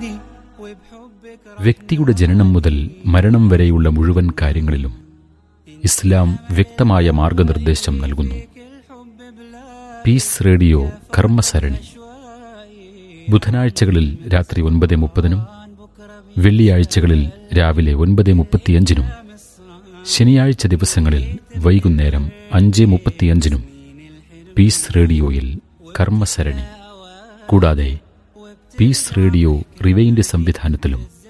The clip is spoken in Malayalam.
عندي وبحبك വ്യക്തിയുടെ ജനനം മുതൽ മരണം വരെയുള്ള മുഴുവൻ കാര്യങ്ങളിലും ഇസ്ലാം വ്യക്തമായ മാർഗനിർദ്ദേശം നൽകുന്നു الحب بلا പീസ് റേഡിയോ കർമ്മസരണി شوائي ബുധനാഴ്ചകളിൽ രാത്രി ഒൻപത് മുപ്പതിനും عن بكرة വെള്ളിയാഴ്ചകളിൽ രാവിലെ ഒൻപത് മുപ്പത്തിയഞ്ചിനും ശനിയാഴ്ച ദിവസങ്ങളിൽ വൈകുന്നേരം അഞ്ച് മുപ്പത്തിയഞ്ചിനും പീസ് റേഡിയോയിൽ കർമ്മസരണി കൂടാതെ പീസ് റേഡിയോ റിവൈൻഡ് സംവിധാനത്തിലും